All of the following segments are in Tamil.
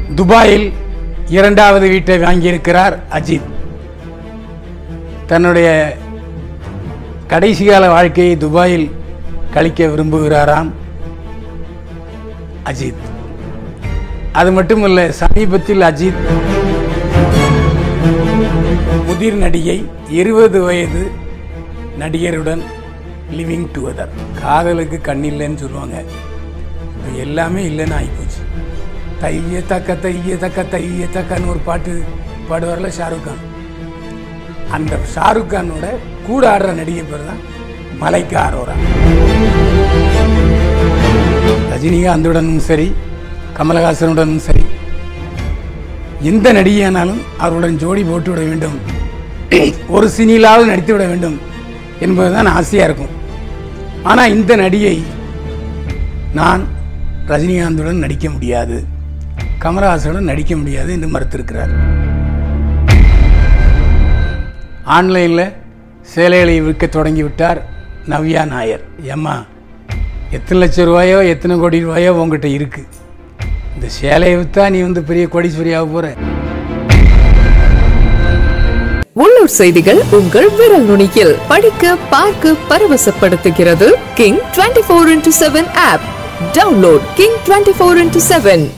துபாயில் இரண்டாவது வீட்டை வாங்கியிருக்கிறார் அஜித் தன்னுடைய கடைசி கால வாழ்க்கையை துபாயில் கழிக்க விரும்புகிறாராம் அஜித் அது மட்டுமல்ல சமீபத்தில் அஜித் முதிர் நடிகை இருபது வயது நடிகருடன் லிவிங் டுகெதர் காதலுக்கு கண்ணில்லைன்னு சொல்லுவாங்க இப்போ எல்லாமே இல்லைன்னு ஆகிப்போச்சு தைய தக்க தைய தக்க தைய தக்கன்னு ஒரு பாட்டு பாடுவார்ல ஷாருக் கான் அந்த ஷாருக் கானோட கூட ஆடுற நடிகை பேர் தான் மலைக்கா அரோரா ரஜினிகாந்துடனும் சரி கமலஹாசனுடனும் சரி எந்த நடிகையானாலும் அவருடன் ஜோடி போட்டு விட வேண்டும் ஒரு சினிலாவது நடித்து விட வேண்டும் என்பதுதான் ஆசையாக இருக்கும் ஆனால் இந்த நடிகை நான் ரஜினிகாந்துடன் நடிக்க முடியாது கமலஹாசனுடன் நடிக்க முடியாது என்று மறுத்திருக்கிறார் ஆன்லைனில் சேலைகளை விற்க தொடங்கிவிட்டார் நவ்யா நாயர் ஏம்மா எத்தனை லட்சம் ரூபாயோ எத்தனை கோடி ரூபாயோ உங்ககிட்ட இருக்கு இந்த சேலையை விற்றா நீ வந்து பெரிய கோடீஸ்வரியாக போகிற உள்ளூர் செய்திகள் உங்கள் விரல் நுனியில் படிக்க பார்க்க பரவசப்படுத்துகிறது king twenty four into seven app download king twenty four into seven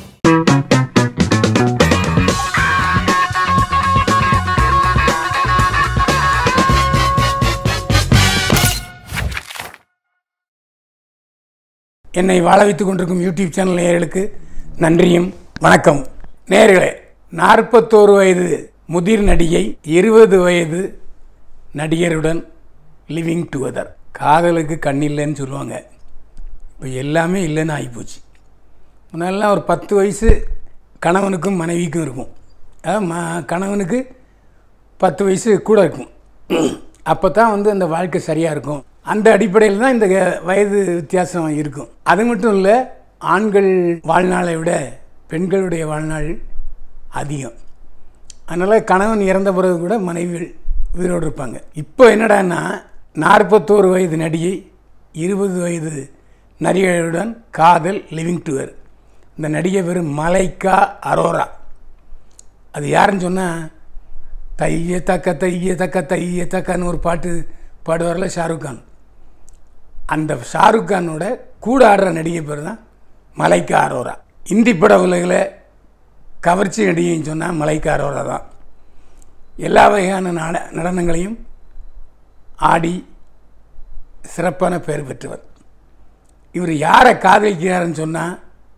என்னை வாழ வைத்துக் கொண்டிருக்கும் யூடியூப் சேனல் நேயர்களுக்கு நன்றியும் வணக்கம் நேயர்களே நாற்பத்தோரு வயது முதிர் நடிகை இருபது வயது நடிகருடன் லிவிங் டுகெதர் காதலுக்கு கண்ணில்லைன்னு சொல்லுவாங்க இப்போ எல்லாமே இல்லைன்னு ஆகிப்போச்சு முன்னாடிலாம் ஒரு பத்து வயசு கணவனுக்கும் மனைவிக்கும் இருக்கும் அதாவது ம கணவனுக்கு பத்து வயசு கூட இருக்கும் அப்போ தான் வந்து அந்த வாழ்க்கை சரியாக இருக்கும் அந்த அடிப்படையில் தான் இந்த க- வயது வித்தியாசம் இருக்கும் அது மட்டும் இல்லை ஆண்கள் வாழ்நாளை விட பெண்களுடைய வாழ்நாள் அதிகம் அதனால் கணவன் இறந்த பிறகு கூட மனைவிகள் உயிரோடு இருப்பாங்க இப்போ என்னடான்னா நாற்பத்தோரு வயது நடிகை இருபது வயது நடிகையுடன் காதல் லிவிங் டுவர் இந்த நடிகை பேர் மலைக்கா அரோரா அது யாருன்னு சொன்னால் தைய தக்க தைய தக்க தைய தக்கன்னு ஒரு பாட்டு பாடுவார்ல ஷாருக் கான் அந்த ஷாருக் கானோட கூட ஆடுற நடிகை பேர் தான் மலைக்கா அரோரா இந்தி பட உலகில் கவர்ச்சி நடிகைன்னு சொன்னால் மலைக்கா அரோரா தான் எல்லா வகையான நட நடனங்களையும் ஆடி சிறப்பான பெயர் பெற்றவர் இவர் யாரை காதலிக்கிறாருன்னு சொன்னால்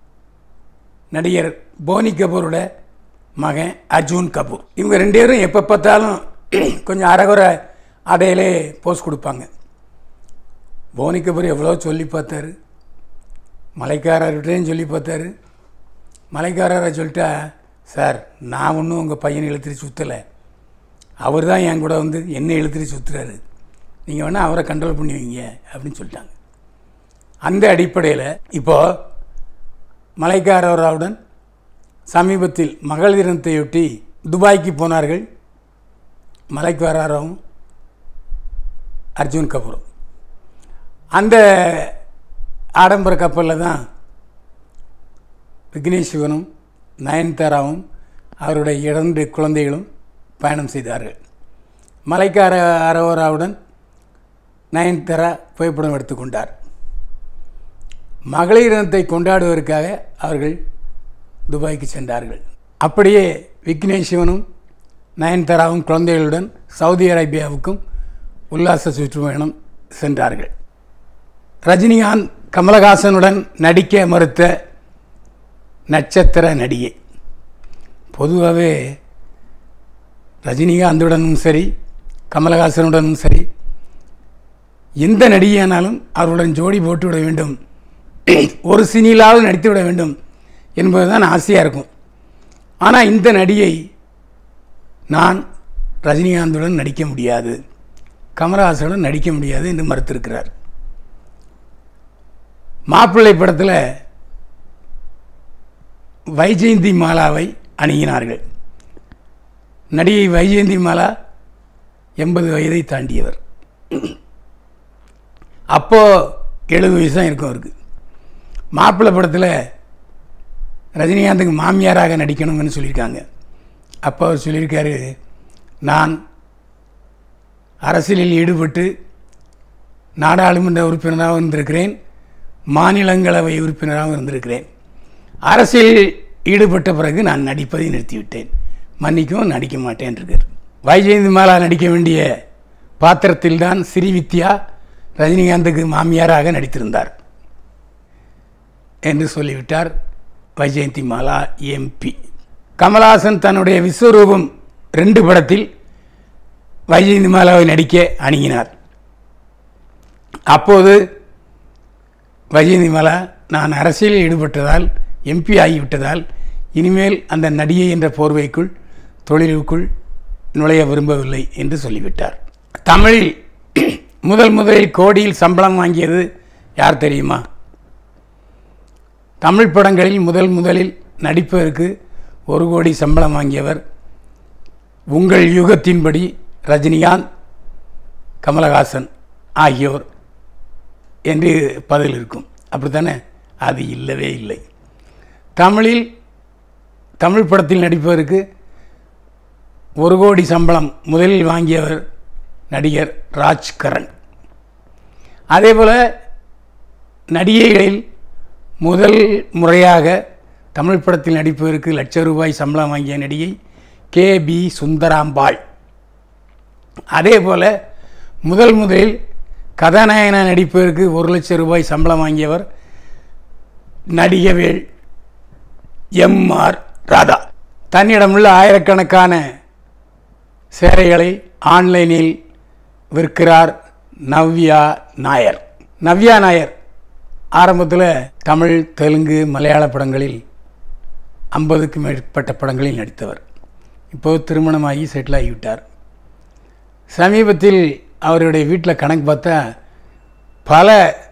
நடிகர் போனி கபூரோட மகன் அர்ஜுன் கபூர் இவங்க ரெண்டு பேரும் எப்போ பார்த்தாலும் கொஞ்சம் அறகுறை அடையிலே போஸ் கொடுப்பாங்க போனி கபூர் எவ்வளோ சொல்லி பார்த்தாரு மலைக்காரர்கிட்டையும் சொல்லி பார்த்தாரு மலைக்காரரை சொல்லிட்டா சார் நான் ஒன்றும் உங்கள் பையனை இழுத்துட்டு சுற்றலை அவர் தான் என் கூட வந்து என்னை இழுத்துட்டு சுற்றுறாரு நீங்கள் வேணால் அவரை கண்ட்ரோல் பண்ணி வைங்க அப்படின்னு சொல்லிட்டாங்க அந்த அடிப்படையில் இப்போது மலைக்காரராவுடன் சமீபத்தில் மகள் தினத்தையொட்டி துபாய்க்கு போனார்கள் மலைக்காரரும் அர்ஜுன் கபூரும் அந்த ஆடம்பர கப்பலில் தான் விக்னேஷ் சிவனும் நயன்தாராவும் அவருடைய இரண்டு குழந்தைகளும் பயணம் செய்தார்கள் மலைக்கார அரோராவுடன் நயன்தாரா புகைப்படம் எடுத்துக்கொண்டார் மகளிர் தினத்தை கொண்டாடுவதற்காக அவர்கள் துபாய்க்கு சென்றார்கள் அப்படியே விக்னேஷ் சிவனும் நயன்தாராவும் குழந்தைகளுடன் சவுதி அரேபியாவுக்கும் உல்லாச சுற்றுப்பயணம் சென்றார்கள் ரஜினிகாந்த் கமலஹாசனுடன் நடிக்க மறுத்த நட்சத்திர நடிகை பொதுவாகவே ரஜினிகாந்துடனும் சரி கமலஹாசனுடனும் சரி எந்த நடிகையானாலும் அவருடன் ஜோடி போட்டு விட வேண்டும் ஒரு சினிலாவது நடித்து விட வேண்டும் என்பதுதான் ஆசையாக இருக்கும் ஆனால் இந்த நடிகை நான் ரஜினிகாந்துடன் நடிக்க முடியாது கமலஹாசனுடன் நடிக்க முடியாது என்று மறுத்திருக்கிறார் மாப்பிள்ளை படத்தில் வைஜெயந்தி மாலாவை அணுகினார்கள் நடிகை வைஜெயந்தி மாலா எண்பது வயதை தாண்டியவர் அப்போது எழுபது வயசு தான் இருக்கும் அவருக்கு மாப்பிள்ளை படத்தில் ரஜினிகாந்துக்கு மாமியாராக நடிக்கணுங்கன்னு சொல்லியிருக்காங்க அப்போ அவர் சொல்லியிருக்காரு நான் அரசியலில் ஈடுபட்டு நாடாளுமன்ற உறுப்பினராகவும் இருந்திருக்கிறேன் மாநிலங்களவை உறுப்பினராகவும் இருந்திருக்கிறேன் அரசியலில் ஈடுபட்ட பிறகு நான் நடிப்பதை நிறுத்திவிட்டேன் மன்னிக்கவும் நடிக்க மாட்டேன் இருக்கார் வைஜெயந்தி மாலா நடிக்க வேண்டிய பாத்திரத்தில்தான் ஸ்ரீவித்யா ரஜினிகாந்துக்கு மாமியாராக நடித்திருந்தார் என்று சொல்லிவிட்டார் வைஜெயந்தி மாலா எம்பி கமல்ஹாசன் தன்னுடைய விஸ்வரூபம் ரெண்டு படத்தில் வைஜெயந்தி மாலாவை நடிக்க அணுகினார் அப்போது வைஜெயந்தி மாலா நான் அரசியலில் ஈடுபட்டதால் எம்பி ஆகிவிட்டதால் இனிமேல் அந்த நடிகை என்ற போர்வைக்குள் தொழிலுக்குள் நுழைய விரும்பவில்லை என்று சொல்லிவிட்டார் தமிழில் முதல் முதலில் கோடியில் சம்பளம் வாங்கியது யார் தெரியுமா தமிழ் படங்களில் முதல் முதலில் நடிப்பதற்கு ஒரு கோடி சம்பளம் வாங்கியவர் உங்கள் யுகத்தின்படி ரஜினிகாந்த் கமலஹாசன் ஆகியோர் என்று பதில் இருக்கும் அப்படித்தானே அது இல்லவே இல்லை தமிழில் தமிழ் படத்தில் நடிப்பதற்கு ஒரு கோடி சம்பளம் முதலில் வாங்கியவர் நடிகர் ராஜ்கரன் அதேபோல் நடிகைகளில் முதல் முறையாக தமிழ் படத்தில் நடிப்பதற்கு லட்ச ரூபாய் சம்பளம் வாங்கிய நடிகை கே பி சுந்தராம்பாள் அதே போல் முதல் முதலில் கதாநாயகனாக நடிப்பதற்கு ஒரு லட்சம் ரூபாய் சம்பளம் வாங்கியவர் நடிகவேள் எம் ஆர் ராதா தன்னிடமுள்ள ஆயிரக்கணக்கான சேலைகளை ஆன்லைனில் விற்கிறார் நவ்யா நாயர் நவ்யா நாயர் ஆரம்பத்தில் தமிழ் தெலுங்கு மலையாள படங்களில் ஐம்பதுக்கும் மேற்பட்ட படங்களில் நடித்தவர் இப்போது திருமணமாகி செட்டில் ஆகிவிட்டார் சமீபத்தில் அவருடைய வீட்டில் கணக்கு பார்த்தா பல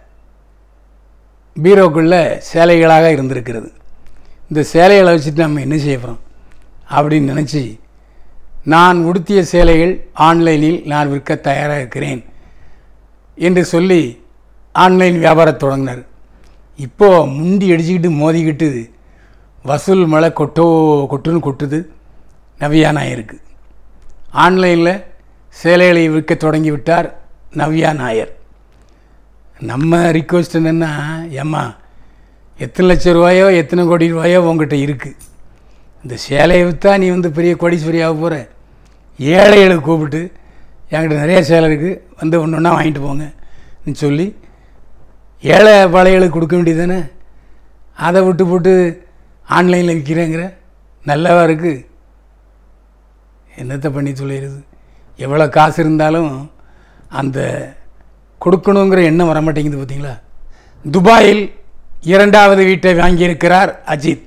பீரோக்குள்ளே சேலைகளாக இருந்திருக்கிறது இந்த சேலைகளை வச்சுட்டு நம்ம என்ன செய்ய போகிறோம் அப்படின்னு நினச்சி நான் உடுத்திய சேலைகள் ஆன்லைனில் நான் விற்க தயாராக இருக்கிறேன் என்று சொல்லி ஆன்லைன் வியாபாரம் தொடங்கினார் இப்போது முண்டி அடிச்சுக்கிட்டு மோதிக்கிட்டு வசூல் மழை கொட்டோ கொட்டுன்னு கொட்டுது நவ்யா நாயருக்கு ஆன்லைனில் சேலைகளை விற்க தொடங்கி விட்டார் நவ்யா நாயர் நம்ம ரிக்வஸ்ட் என்னென்னா ஏம்மா எத்தனை லட்சம் ரூபாயோ எத்தனை கோடி ரூபாயோ உங்ககிட்ட இருக்குது இந்த சேலையை விற்றா நீ வந்து பெரிய கோடீஸ்வரி ஆக போகிற ஏழைகளை கூப்பிட்டு என்கிட்ட நிறைய சேலை இருக்குது வந்து ஒன்று ஒன்றா வாங்கிட்டு போங்க சொல்லி ஏழை பாளைகளுக்கு கொடுக்க வேண்டியது தானே அதை விட்டு போட்டு ஆன்லைனில் விற்கிறேங்கிற நல்லவா இருக்குது என்னத்தை பண்ணி சொல்லிடுது எவ்வளோ காசு இருந்தாலும் அந்த கொடுக்கணுங்கிற எண்ணம் வர மாட்டேங்குது பார்த்தீங்களா துபாயில் இரண்டாவது வீட்டை வாங்கியிருக்கிறார் அஜித்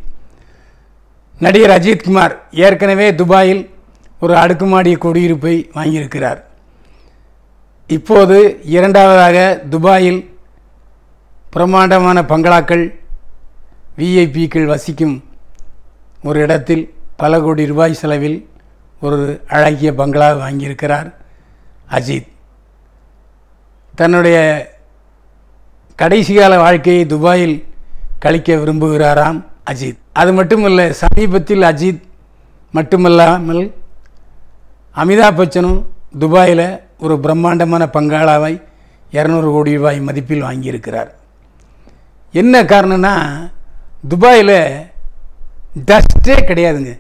நடிகர் அஜித் குமார் ஏற்கனவே துபாயில் ஒரு அடுக்குமாடி குடியிருப்பை வாங்கியிருக்கிறார் இப்போது இரண்டாவதாக துபாயில் பிரம்மாண்டமான பங்களாக்கள் விஐபிக்கள் வசிக்கும் ஒரு இடத்தில் பல கோடி ரூபாய் செலவில் ஒரு அழகிய பங்களா வாங்கியிருக்கிறார் அஜித் தன்னுடைய கடைசி கால வாழ்க்கையை துபாயில் கழிக்க விரும்புகிறாராம் அஜித் அது மட்டுமல்ல சமீபத்தில் அஜித் மட்டுமல்லாமல் அமிதாப் பச்சனும் துபாயில் ஒரு பிரம்மாண்டமான பங்களாவை இரநூறு கோடி ரூபாய் மதிப்பில் வாங்கியிருக்கிறார் என்ன காரணம்னா துபாயில் டஸ்ட்டே கிடையாதுங்க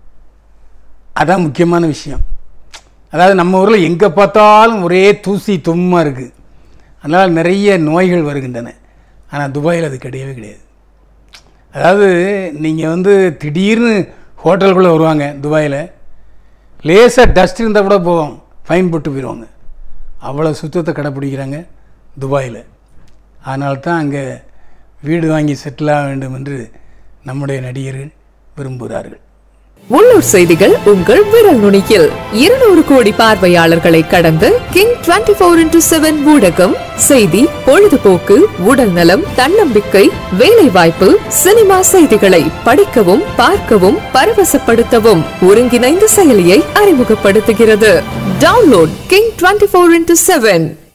அதான் முக்கியமான விஷயம் அதாவது நம்ம ஊரில் எங்கே பார்த்தாலும் ஒரே தூசி தும்மா இருக்குது அதனால் நிறைய நோய்கள் வருகின்றன ஆனால் துபாயில் அது கிடையவே கிடையாது அதாவது நீங்கள் வந்து திடீர்னு ஹோட்டலுக்குள்ளே வருவாங்க துபாயில் லேசாக டஸ்ட் இருந்தால் கூட போவோம் ஃபைன் போட்டு போயிடுவாங்க அவ்வளோ சுத்தத்தை கடைப்பிடிக்கிறாங்க துபாயில் அதனால தான் அங்கே வீடு வாங்கி செட்டில் ஆக வேண்டும் என்று நம்முடைய நடிகர்கள் விரும்புகிறார்கள் உள்ளூர் செய்திகள் உங்கள் விரல் நுனியில் இருநூறு கோடி பார்வையாளர்களை கடந்து king twenty four into seven ஊடகம் செய்தி பொழுதுபோக்கு உடல் நலம் தன்னம்பிக்கை வேலை வாய்ப்பு சினிமா செய்திகளை படிக்கவும் பார்க்கவும் பரவசப்படுத்தவும் ஒருங்கிணைந்த செயலியை அறிமுகப்படுத்துகிறது download king twenty four into seven